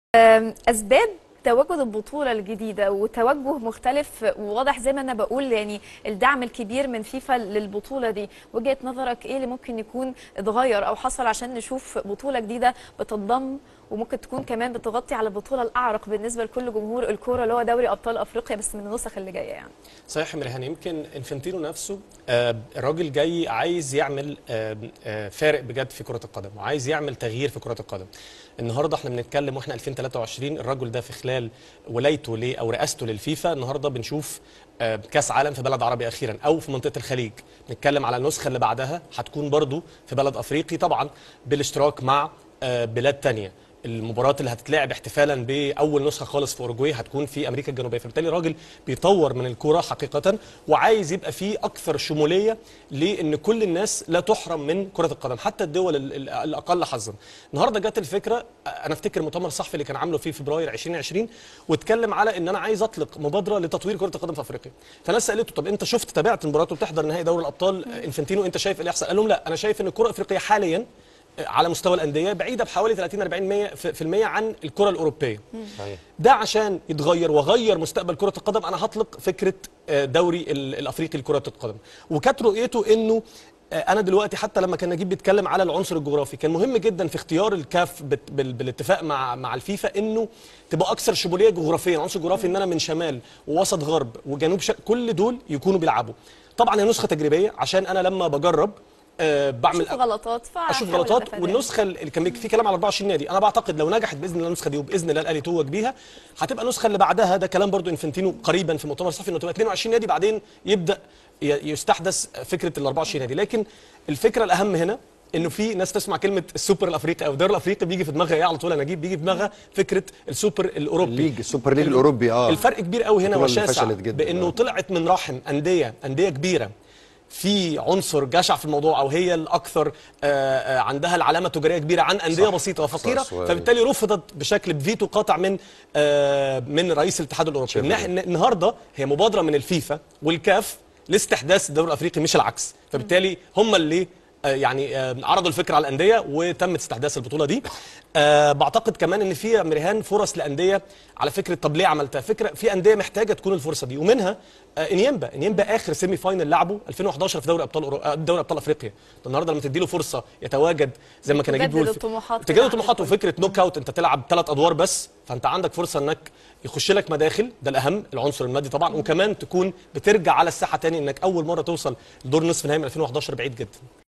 أم، اسباب تواجد البطوله الجديده وتوجه مختلف وواضح زي ما انا بقول يعني الدعم الكبير من فيفا للبطوله دي وجهه نظرك ايه اللي ممكن يكون اتغير او حصل عشان نشوف بطوله جديده بتنضم وممكن تكون كمان بتغطي على البطوله الاعرق بالنسبه لكل جمهور الكوره اللي هو دوري ابطال افريقيا بس من النسخ اللي جايه يعني صحيح يا مريهان يمكن انفنتينو نفسه آه، الراجل جاي عايز يعمل آه، آه، فارق بجد في كرة القدم وعايز يعمل تغيير في كرة القدم النهارده احنا بنتكلم واحنا 2023 الراجل ده في خلال ولايته ليه او رئاسته للفيفا النهارده بنشوف آه، كاس عالم في بلد عربي اخيرا او في منطقه الخليج نتكلم على النسخه اللي بعدها هتكون برضو في بلد افريقي طبعا بالاشتراك مع آه، بلاد تانية المباراة اللي هتتلعب احتفالا باول نسخه خالص في اوروجواي هتكون في امريكا الجنوبيه فبالتالي راجل بيطور من الكوره حقيقه وعايز يبقى فيه اكثر شموليه لان كل الناس لا تحرم من كره القدم حتى الدول ال- ال- الاقل حظا النهارده جت الفكره انا افتكر المؤتمر الصحفي اللي كان عامله في فبراير 2020 واتكلم على ان انا عايز اطلق مبادره لتطوير كره القدم في افريقيا فناس سالته طب انت شفت تابعت المباريات وبتحضر نهائي دوري الابطال انفنتينو انت شايف ايه اللي يحصل قال لهم لا انا شايف ان الكره الافريقيه حاليا على مستوى الانديه بعيده بحوالي 30 40 100 في في المية عن الكره الاوروبيه صحيح ده عشان يتغير وغير مستقبل كره القدم انا هطلق فكره آه، دوري ال- الافريقي لكره القدم وكانت رؤيته انه آه، انا دلوقتي حتى لما كان نجيب بيتكلم على العنصر الجغرافي كان مهم جدا في اختيار الكاف بت- بال- بالاتفاق مع مع الفيفا انه تبقى اكثر شموليه جغرافيا عنصر جغرافي ان انا من شمال ووسط غرب وجنوب شرق كل دول يكونوا بيلعبوا طبعا هي نسخه تجريبيه عشان انا لما بجرب آه، بعمل اشوف غلطات فأحاول اشوف غلطات أتفاداها. والنسخه اللي كان في كلام على 24 نادي انا بعتقد لو نجحت باذن الله النسخه دي وباذن الله الاهلي توج بيها هتبقى النسخه اللي بعدها ده كلام برضو انفنتينو قريبا في المؤتمر الصحفي انه تبقى 22 نادي بعدين يبدا ي- يستحدث فكره ال 24 نادي لكن الفكره الاهم هنا انه في ناس تسمع كلمه السوبر الافريقي او الدوري الافريقي بيجي في دماغها ايه على طول يا نجيب بيجي في دماغها فكره السوبر الاوروبي الليج السوبر ليج الاوروبي اه الفرق كبير قوي هنا البطولة اللي وشاسع فشلت جدا بانه آه. طلعت من رحم انديه انديه كبيره في عنصر جشع في الموضوع او هي الاكثر آه، آه، عندها العلامه التجاريه كبيره عن انديه صح. بسيطه وفقيره صح، سؤال. فبالتالي رفضت بشكل بفيتو قاطع من آه، من رئيس الاتحاد الاوروبي شايف الناح- النهارده هي مبادره من الفيفا والكاف لاستحداث الدوري الافريقي مش العكس فبالتالي هم اللي آه، يعني آه، عرضوا الفكره على الانديه وتم استحداث البطوله دي آه، بعتقد كمان ان في يا مريهان فرص لانديه على فكره طب ليه عملتها فكره في انديه محتاجه تكون الفرصه دي ومنها آه، انيمبا انيمبا اخر سيمي فاينل لعبه 2011 في دوري ابطال أورو... آه، دوري ابطال افريقيا ده النهارده لما تدي له فرصه يتواجد زي ما كان نجيب تجدد بيقول في- الطموحات تجدد كده الطموحات عندك. وفكره نوك اوت انت تلعب ثلاث ادوار بس فانت عندك فرصه انك يخش لك مداخل ده الاهم العنصر المادي طبعا وكمان تكون بترجع على الساحه تاني انك اول مره توصل لدور نصف نهائي من 2011 بعيد جدا